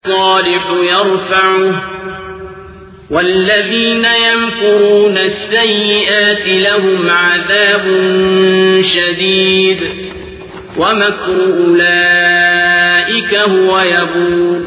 الصالح يرفعه والذين يمكرون السيئات لهم عذاب شديد ومكر أولئك هو يبور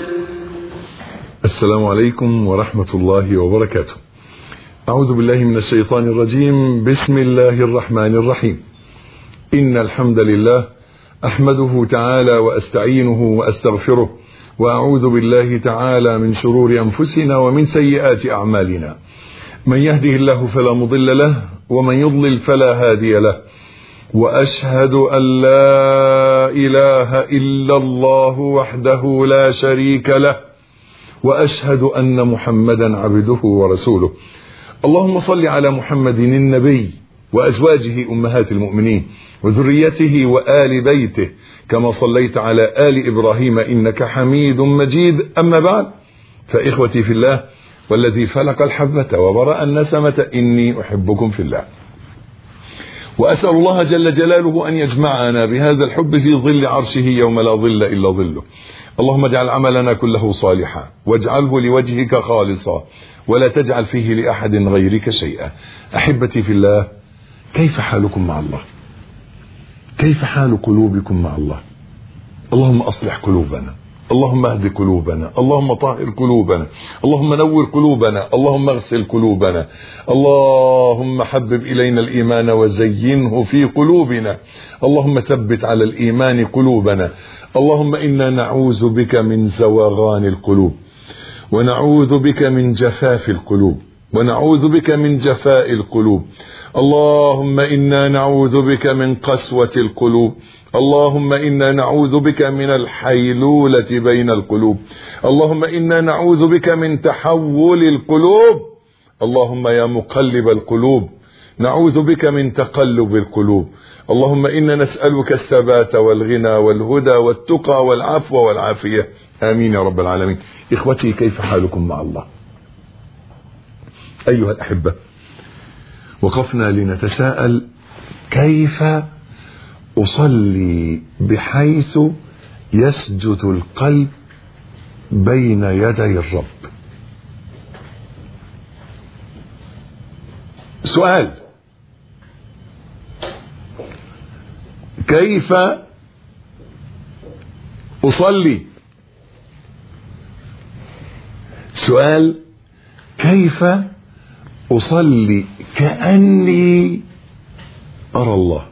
السلام عليكم ورحمة الله وبركاته أعوذ بالله من الشيطان الرجيم بسم الله الرحمن الرحيم إن الحمد لله أحمده تعالى وأستعينه وأستغفره وأعوذ بالله تعالى من شرور أنفسنا ومن سيئات أعمالنا من يهده الله فلا مضل له ومن يضلل فلا هادي له وأشهد أن لا إله إلا الله وحده لا شريك له وأشهد أن محمدا عبده ورسوله اللهم صل على محمد النبي وأزواجه أمهات المؤمنين وذريته وآل بيته كما صليت على آل إبراهيم إنك حميد مجيد أما بعد فإخوتي في الله والذي فلق الحبة وبرأ النسمة إني أحبكم في الله وأسأل الله جل جلاله أن يجمعنا بهذا الحب في ظل عرشه يوم لا ظل إلا ظله اللهم اجعل عملنا كله صالحا واجعله لوجهك خالصا ولا تجعل فيه لأحد غيرك شيئا أحبتي في الله كيف حالكم مع الله كيف حال قلوبكم مع الله اللهم أصلح قلوبنا اللهم اهد قلوبنا اللهم طهر قلوبنا اللهم نور قلوبنا اللهم اغسل قلوبنا اللهم حبب إلينا الإيمان وزينه في قلوبنا اللهم ثبت على الإيمان قلوبنا اللهم إنا نعوذ بك من زواغان القلوب ونعوذ بك من جفاف القلوب ونعوذ بك من جفاء القلوب اللهم إنا نعوذ بك من قسوة القلوب اللهم إنا نعوذ بك من الحيلولة بين القلوب اللهم إنا نعوذ بك من تحول القلوب اللهم يا مقلب القلوب نعوذ بك من تقلب القلوب اللهم إنا نسألك الثبات والغنى والهدى والتقى والعفو والعافية آمين يا رب العالمين إخوتي كيف حالكم مع الله أيها الأحبة وقفنا لنتساءل كيف أصلي بحيث يسجد القلب بين يدي الرب سؤال كيف أصلي سؤال كيف أصلي كأني أرى الله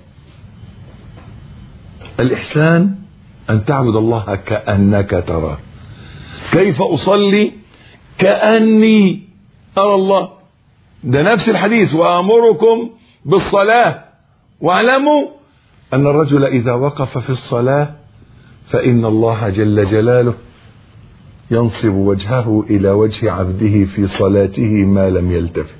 الإحسان أن تعبد الله كأنك تراه كيف أصلي كأني أرى الله ده نفس الحديث وأمركم بالصلاة واعلموا أن الرجل إذا وقف في الصلاة فإن الله جل جلاله ينصب وجهه إلى وجه عبده في صلاته ما لم يلتفت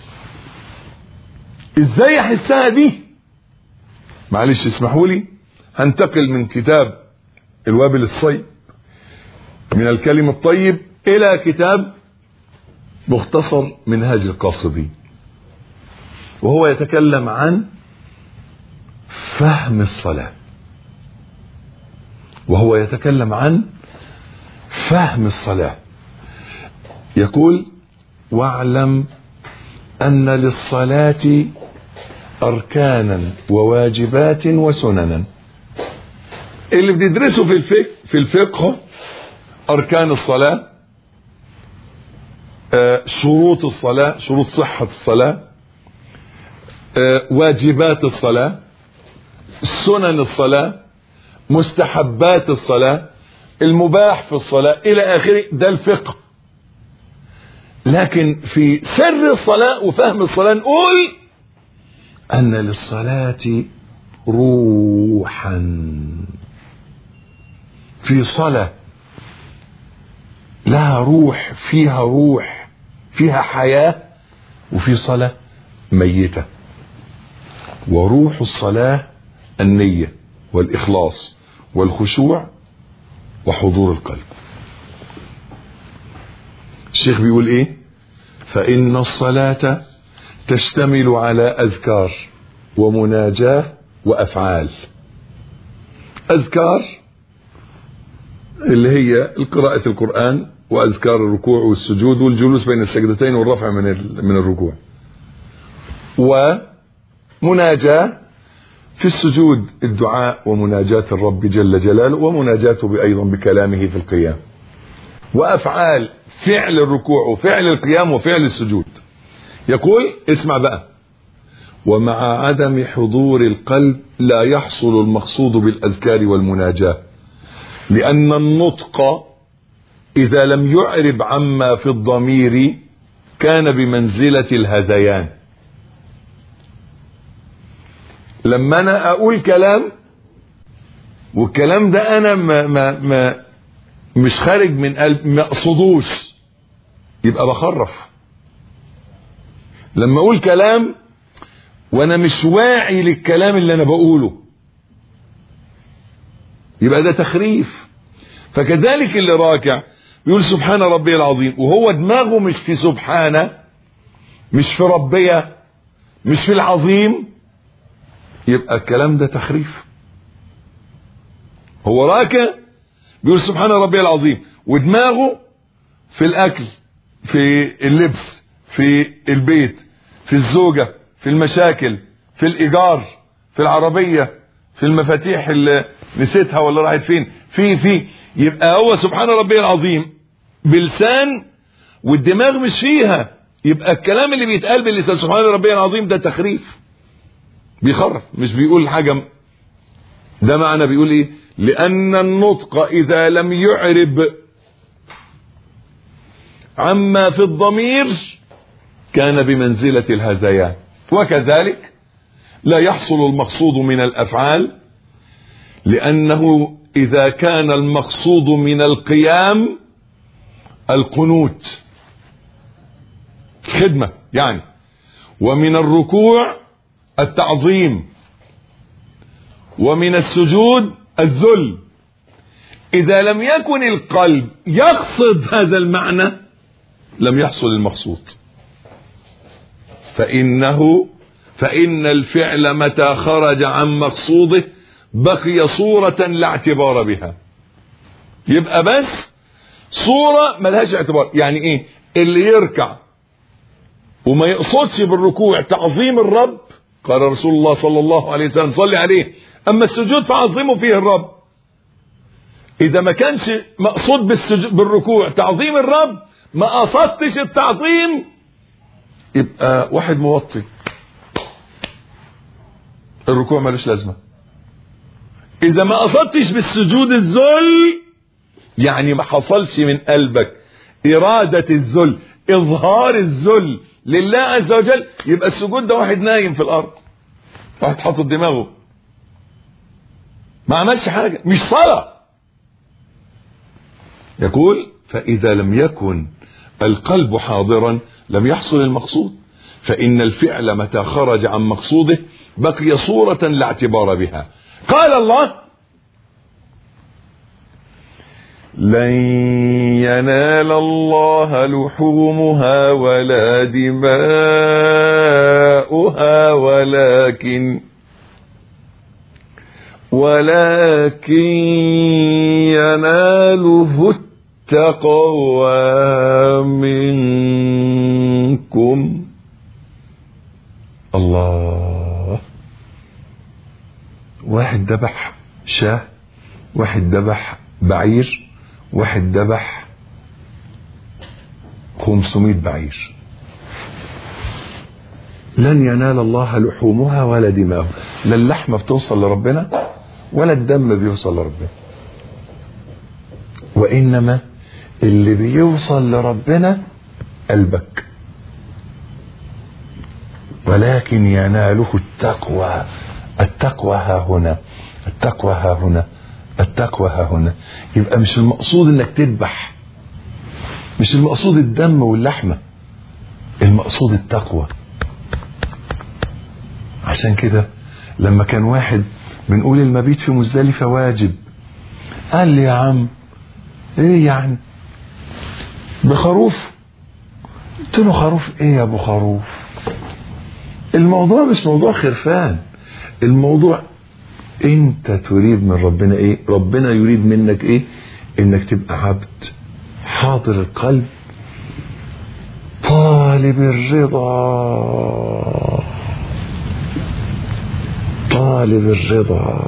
ازاي احسها دي معلش اسمحوا لي هنتقل من كتاب الوابل الصيب من الكلم الطيب الى كتاب مختصر منهاج القاصدين وهو يتكلم عن فهم الصلاة وهو يتكلم عن فهم الصلاة يقول واعلم أن للصلاة أركانا وواجبات وسننا اللي بتدرسه في الفقه في الفقه أركان الصلاة آه شروط الصلاة شروط صحة الصلاة آه واجبات الصلاة سنن الصلاة مستحبات الصلاة المباح في الصلاة إلى آخره ده الفقه لكن في سر الصلاة وفهم الصلاة نقول أن للصلاة روحا في صلاة لها روح فيها روح فيها حياة وفي صلاة ميتة وروح الصلاة النية والإخلاص والخشوع وحضور القلب الشيخ بيقول ايه فإن الصلاة تشتمل على أذكار ومناجاة وأفعال أذكار اللي هي قراءة القرآن وأذكار الركوع والسجود والجلوس بين السجدتين والرفع من من الركوع ومناجاة في السجود الدعاء ومناجاة الرب جل جلاله ومناجاته أيضا بكلامه في القيام وأفعال فعل الركوع وفعل القيام وفعل السجود يقول اسمع بقى ومع عدم حضور القلب لا يحصل المقصود بالأذكار والمناجاة لأن النطق إذا لم يعرب عما في الضمير كان بمنزلة الهذيان لما أنا أقول كلام والكلام ده أنا ما ما ما مش خارج من قلب ما أقصدوش يبقى بخرف لما أقول كلام وأنا مش واعي للكلام اللي أنا بقوله يبقى ده تخريف فكذلك اللي راكع يقول سبحان ربي العظيم وهو دماغه مش في سبحانه مش في ربية مش في العظيم يبقى الكلام ده تخريف هو راكع بيقول سبحان ربي العظيم ودماغه في الاكل في اللبس في البيت في الزوجة في المشاكل في الايجار في العربية في المفاتيح اللي نسيتها ولا راحت فين في في يبقى هو سبحان ربي العظيم بلسان والدماغ مش فيها يبقى الكلام اللي بيتقال باللسان سبحان ربي العظيم ده تخريف بيخرف مش بيقول حاجة ده معنى بيقول ايه لان النطق اذا لم يعرب عما في الضمير كان بمنزلة الهذيان وكذلك لا يحصل المقصود من الافعال لانه اذا كان المقصود من القيام القنوت خدمة يعني ومن الركوع التعظيم ومن السجود الذل اذا لم يكن القلب يقصد هذا المعنى لم يحصل المقصود فانه فان الفعل متى خرج عن مقصوده بقي صورة لا اعتبار بها يبقى بس صورة ملهاش اعتبار يعني ايه اللي يركع وما يقصدش بالركوع تعظيم الرب قال رسول الله صلى الله عليه وسلم صلي عليه اما السجود فعظموا فيه الرب اذا ما كانش مقصود بالسجود بالركوع تعظيم الرب ما قصدتش التعظيم يبقى واحد موطي الركوع ملوش لازمه اذا ما قصدتش بالسجود الذل يعني ما حصلش من قلبك ارادة الذل اظهار الذل لله عز وجل يبقى السجود ده واحد نايم في الارض واحد حاطط دماغه ما عملش حاجة مش صلاة يقول فاذا لم يكن القلب حاضرا لم يحصل المقصود فان الفعل متى خرج عن مقصوده بقي صورة لا اعتبار بها قال الله لن ينال الله لحومها ولا دماؤها ولكن ولكن يناله التقوى منكم الله واحد ذبح شاه واحد ذبح بعير واحد ذبح 500 بعير لن ينال الله لحومها ولا دماؤها لا اللحمة بتوصل لربنا ولا الدم بيوصل لربنا وإنما اللي بيوصل لربنا قلبك ولكن يناله التقوى التقوى ها هنا التقوى ها هنا التقوى ها هنا يبقى مش المقصود انك تذبح مش المقصود الدم واللحمة المقصود التقوى عشان كده لما كان واحد بنقول المبيت في مزدلفة واجب قال لي يا عم ايه يعني بخروف قلت له خروف ايه يا ابو خروف الموضوع مش موضوع خرفان الموضوع انت تريد من ربنا ايه ربنا يريد منك ايه انك تبقى عبد حاضر القلب طالب الرضا طالب الرضا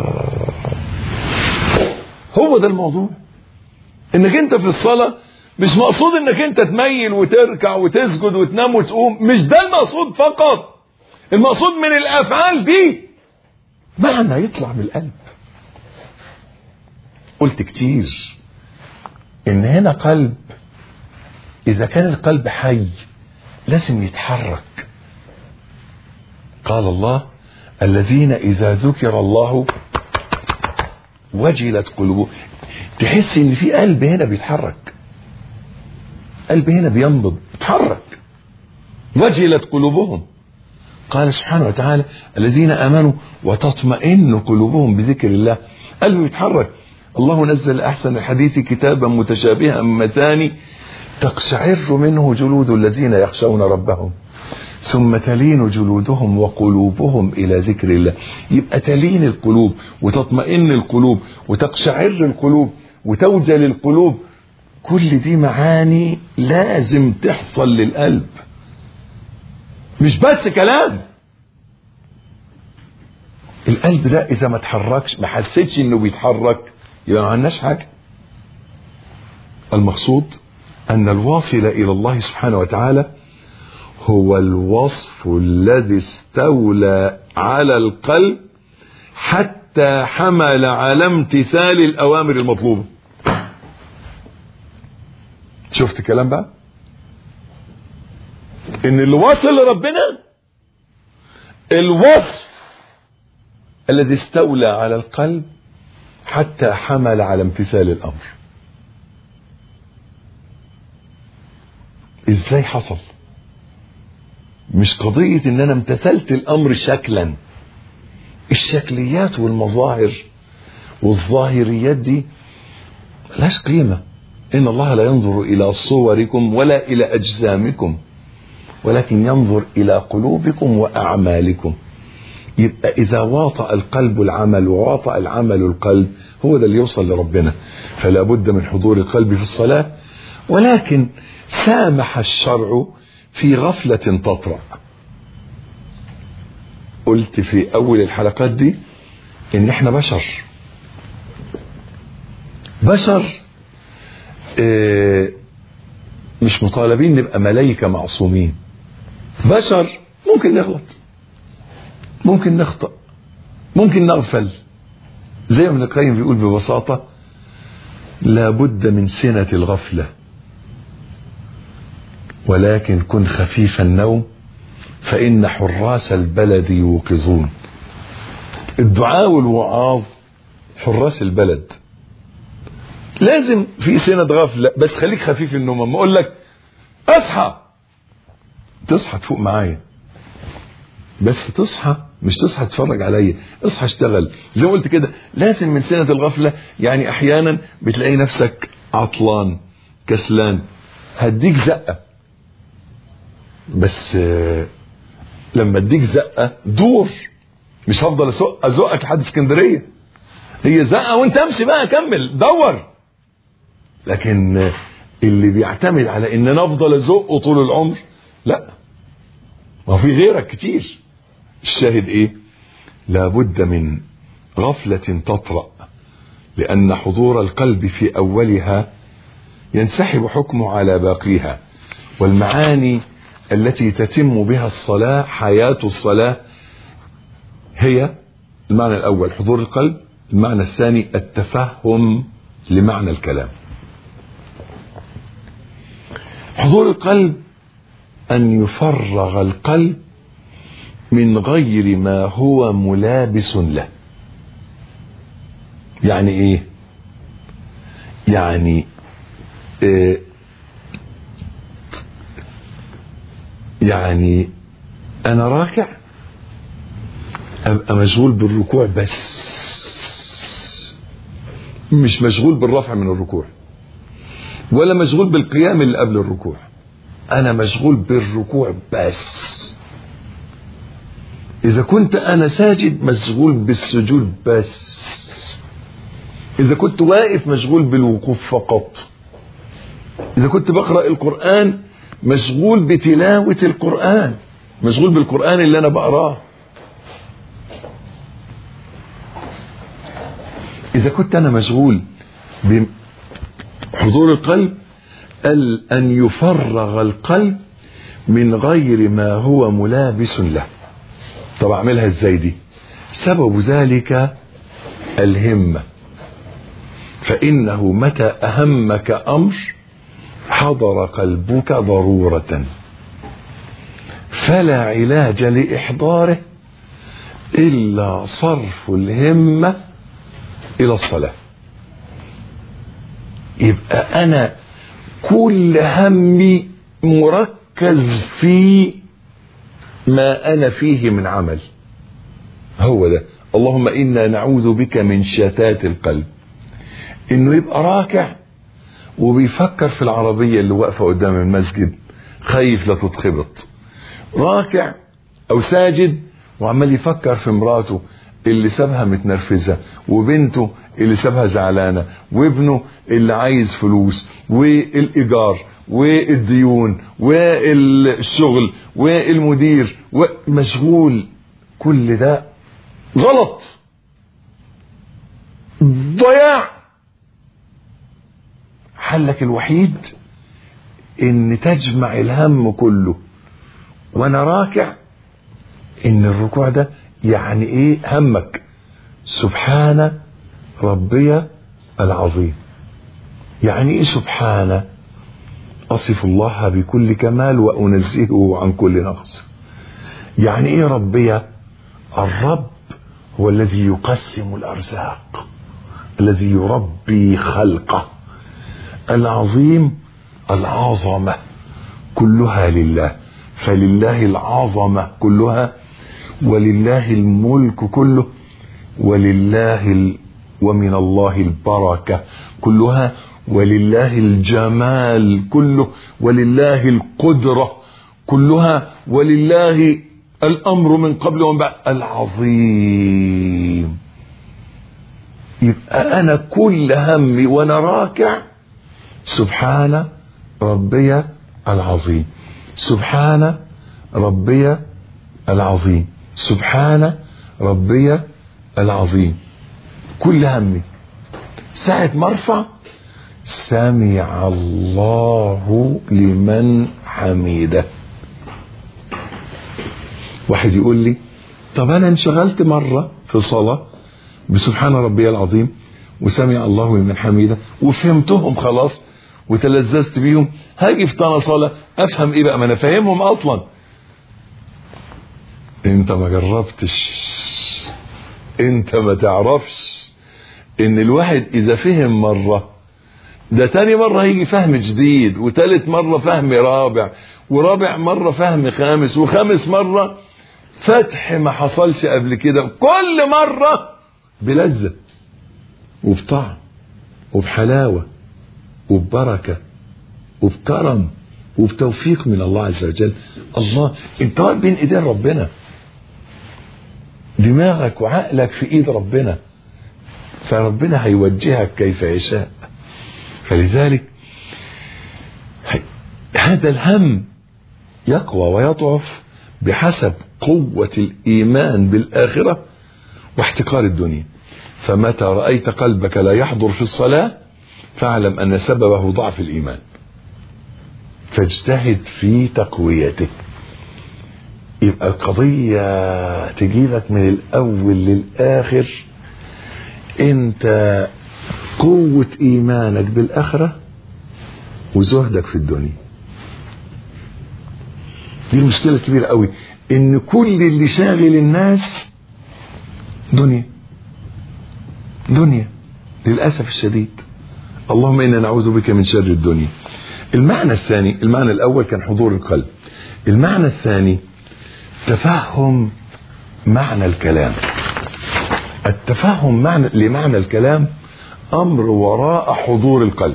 هو ده الموضوع انك انت في الصلاة مش مقصود انك انت تميل وتركع وتسجد وتنام وتقوم مش ده المقصود فقط المقصود من الافعال دي معنى يطلع من القلب قلت كتير ان هنا قلب اذا كان القلب حي لازم يتحرك قال الله الذين اذا ذكر الله وجلت قلوبهم تحس ان في قلب هنا بيتحرك قلب هنا بينبض بيتحرك وجلت قلوبهم قال سبحانه وتعالى الذين امنوا وتطمئن قلوبهم بذكر الله قلبه يتحرك الله نزل احسن الحديث كتابا متشابها مثاني تقشعر منه جلود الذين يخشون ربهم ثم تلين جلودهم وقلوبهم الى ذكر الله يبقى تلين القلوب وتطمئن القلوب وتقشعر القلوب وتوجل القلوب كل دي معاني لازم تحصل للقلب مش بس كلام القلب ده اذا ما اتحركش ما حسيتش انه بيتحرك يبقى ما عندناش حاجه المقصود ان الواصل الى الله سبحانه وتعالى هو الوصف الذي استولى على القلب حتى حمل على امتثال الاوامر المطلوبه شفت الكلام بقى ان اللي واصل لربنا الوصف الذي استولى على القلب حتى حمل على امتثال الامر ازاي حصل مش قضية ان انا امتثلت الامر شكلا الشكليات والمظاهر والظاهريات دي ملهاش قيمة ان الله لا ينظر الى صوركم ولا الى اجسامكم ولكن ينظر الى قلوبكم واعمالكم يبقى اذا واطأ القلب العمل وواطأ العمل القلب هو ده اللي يوصل لربنا فلا بد من حضور القلب في الصلاة ولكن سامح الشرع في غفلة تطرأ قلت في اول الحلقات دي ان احنا بشر بشر اه مش مطالبين نبقى ملايكة معصومين بشر ممكن نغلط ممكن نخطأ ممكن نغفل زي ما ابن القيم بيقول ببساطة لابد من سنة الغفلة ولكن كن خفيف النوم فإن حراس البلد يوقظون الدعاء والوعاظ حراس البلد لازم في سنة غفلة بس خليك خفيف النوم اما اقول لك اصحى تصحى تفوق معايا بس تصحى مش تصحى تتفرج عليا اصحى اشتغل زي ما قلت كده لازم من سنة الغفلة يعني احيانا بتلاقي نفسك عطلان كسلان هديك زقة بس لما اديك زقة دور مش هفضل ازقك لحد اسكندرية هي زقة وانت امشي بقى كمل دور لكن اللي بيعتمد على ان انا افضل ازقه طول العمر لا ما في غيرك كتير الشاهد ايه لابد من غفلة تطرأ لأن حضور القلب في أولها ينسحب حكمه على باقيها والمعاني التي تتم بها الصلاة حياة الصلاة هي المعنى الأول حضور القلب المعنى الثاني التفهم لمعنى الكلام حضور القلب أن يفرغ القلب من غير ما هو ملابس له يعني ايه يعني إيه يعني انا راكع ابقى مشغول بالركوع بس مش مشغول بالرفع من الركوع ولا مشغول بالقيام اللي قبل الركوع انا مشغول بالركوع بس اذا كنت انا ساجد مشغول بالسجود بس إذا كنت واقف مشغول بالوقوف فقط إذا كنت بقرأ القرآن مشغول بتلاوة القرآن مشغول بالقرآن اللي أنا بقراه إذا كنت أنا مشغول بحضور القلب قال أن يفرغ القلب من غير ما هو ملابس له طب أعملها إزاي دي سبب ذلك الهمة فإنه متى أهمك أمر حضر قلبك ضرورة فلا علاج لإحضاره إلا صرف الهمة إلى الصلاة يبقى أنا كل همي مركز في ما أنا فيه من عمل هو ده اللهم إنا نعوذ بك من شتات القلب إنه يبقى راكع وبيفكر في العربية اللي واقفة قدام المسجد خايف لا تتخبط راكع أو ساجد وعمال يفكر في مراته اللي سابها متنرفزة وبنته اللي سابها زعلانة وابنه اللي عايز فلوس والإيجار والديون والشغل والمدير ومشغول كل ده غلط ضياع حلك الوحيد ان تجمع الهم كله وانا راكع ان الركوع ده يعني ايه همك سبحان ربي العظيم يعني ايه سبحانه اصف الله بكل كمال وانزهه عن كل نقص يعني ايه ربي الرب هو الذي يقسم الارزاق الذي يربي خلقه العظيم العظمه كلها لله فلله العظمه كلها ولله الملك كله ولله ال... ومن الله البركه كلها ولله الجمال كله ولله القدره كلها ولله الامر من قبل ومن بعد العظيم يبقى انا كل همي وانا راكع سبحان ربي العظيم سبحان ربي العظيم سبحان ربي العظيم كل همي ساعة ما ارفع سمع الله لمن حمده واحد يقول لي طب انا انشغلت مرة في صلاة بسبحان ربي العظيم وسمع الله لمن حمده وفهمتهم خلاص وتلذذت بيهم هاجي في طنا صلاة افهم ايه بقى ما انا فاهمهم اصلا انت ما جربتش انت ما تعرفش ان الواحد اذا فهم مرة ده تاني مرة هيجي فهم جديد وتالت مرة فهم رابع ورابع مرة فهم خامس وخامس مرة فتح ما حصلش قبل كده كل مرة بلذة وبطعم وبحلاوة وببركة وبكرم وبتوفيق من الله عز وجل الله انت واقف بين ايدين ربنا دماغك وعقلك في ايد ربنا فربنا هيوجهك كيف يشاء فلذلك هذا الهم يقوى ويضعف بحسب قوة الإيمان بالآخرة واحتقار الدنيا فمتى رأيت قلبك لا يحضر في الصلاة فاعلم أن سببه ضعف الإيمان فاجتهد في تقويته يبقى القضية تجيلك من الأول للآخر أنت قوة إيمانك بالآخرة وزهدك في الدنيا دي المشكلة الكبيرة قوي إن كل اللي شاغل الناس دنيا دنيا للأسف الشديد اللهم إنا نعوذ بك من شر الدنيا المعنى الثاني المعنى الأول كان حضور القلب المعنى الثاني تفهم معنى الكلام التفهم معنى لمعنى الكلام امر وراء حضور القلب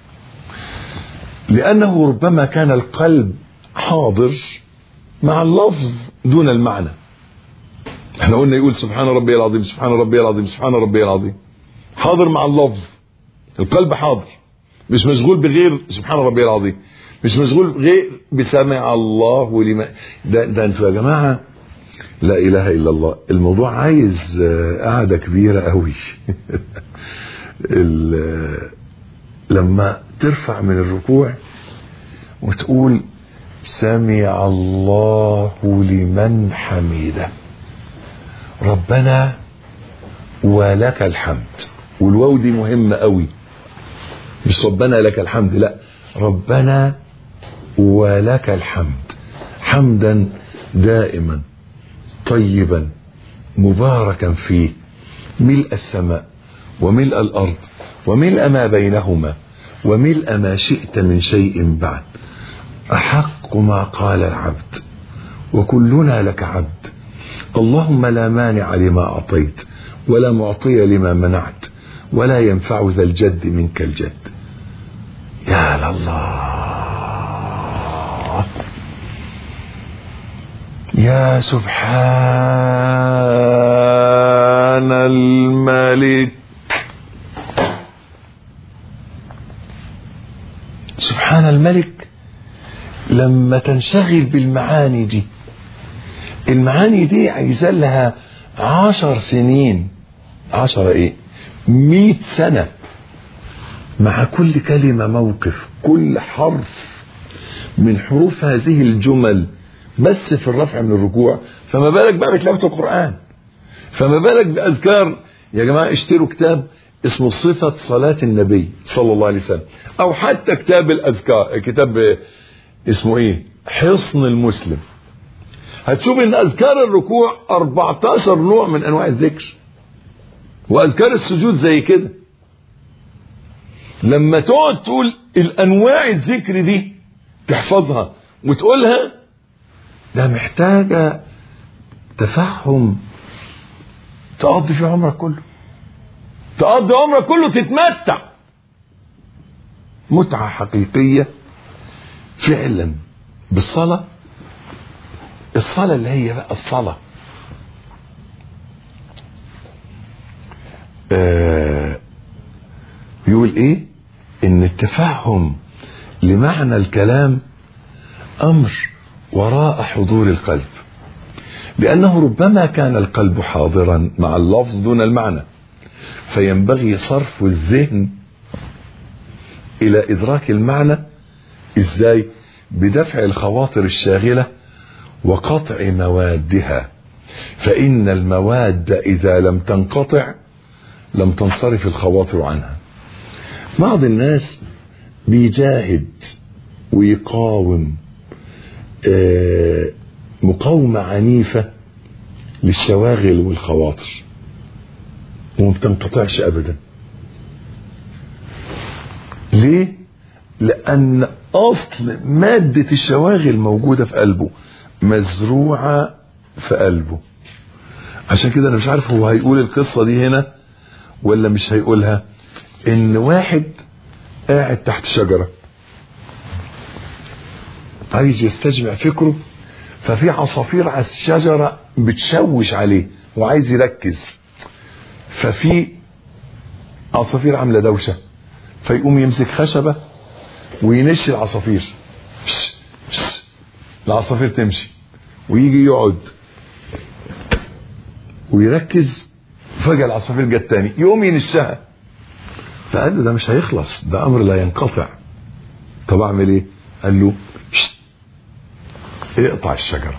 لانه ربما كان القلب حاضر مع اللفظ دون المعنى احنا قلنا يقول سبحان ربي العظيم سبحان ربي العظيم سبحان ربي العظيم حاضر مع اللفظ القلب حاضر مش مشغول بغير سبحان ربي العظيم مش مشغول غير بسمع الله لمن ده, ده انتوا يا جماعه لا اله الا الله الموضوع عايز آه، قعده كبيره قوي ال- لما ترفع من الركوع وتقول سمع الله لمن حمده ربنا ولك الحمد والواو دي مهمة قوي مش ربنا لك الحمد لا ربنا ولك الحمد حمدا دائما طيبا مباركا فيه ملء السماء وملء الأرض وملء ما بينهما وملء ما شئت من شيء بعد أحق ما قال العبد وكلنا لك عبد اللهم لا مانع لما أعطيت ولا معطي لما منعت ولا ينفع ذا الجد منك الجد يا لله يا سبحان الملك سبحان الملك لما تنشغل بالمعاني دي المعاني دي عايزة لها عشر سنين عشرة ايه مئة سنة مع كل كلمة موقف كل حرف من حروف هذه الجمل بس في الرفع من الركوع فما بالك بقى بتلاوة القرآن فما بالك بأذكار يا جماعة اشتروا كتاب اسمه صفة صلاة النبي صلى الله عليه وسلم أو حتى كتاب الأذكار كتاب اسمه إيه حصن المسلم هتشوف ان اذكار الركوع 14 نوع من انواع الذكر واذكار السجود زي كده لما تقعد تقول الانواع الذكر دي تحفظها وتقولها ده محتاجة تفهم تقضي في عمرك كله تقضي عمرك كله تتمتع متعة حقيقية فعلا بالصلاة الصلاة اللي هي بقى الصلاة آه يقول ايه ان التفهم لمعنى الكلام امر وراء حضور القلب لانه ربما كان القلب حاضرا مع اللفظ دون المعنى فينبغي صرف الذهن الى ادراك المعنى ازاي بدفع الخواطر الشاغله وقطع موادها فإن المواد إذا لم تنقطع لم تنصرف الخواطر عنها بعض الناس بيجاهد ويقاوم آه، مقاومة عنيفة للشواغل والخواطر وما بتنقطعش أبدا ليه؟ لأن أصل مادة الشواغل موجودة في قلبه مزروعة في قلبه عشان كده أنا مش عارف هو هيقول القصة دي هنا ولا مش هيقولها إن واحد قاعد تحت شجرة عايز يستجمع فكره ففي عصافير على الشجرة بتشوش عليه وعايز يركز ففي عصافير عاملة دوشة فيقوم يمسك خشبة وينش العصافير بش بش العصافير تمشي ويجي يقعد ويركز فجأة العصافير جت تاني يقوم ينشها فقال له ده مش هيخلص ده أمر لا ينقطع طب أعمل إيه؟ قال له شت اقطع الشجرة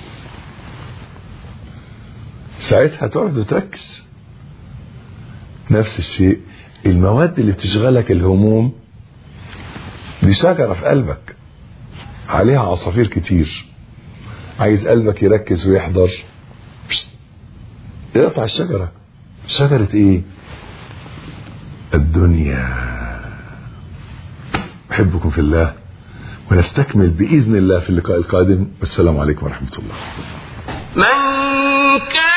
ساعتها تقعد وتركز نفس الشيء المواد اللي بتشغلك الهموم دي شجرة في قلبك عليها عصافير كتير عايز قلبك يركز ويحضر بشت. اقطع الشجرة شجرة ايه الدنيا احبكم في الله ونستكمل بإذن الله في اللقاء القادم والسلام عليكم ورحمة الله من كان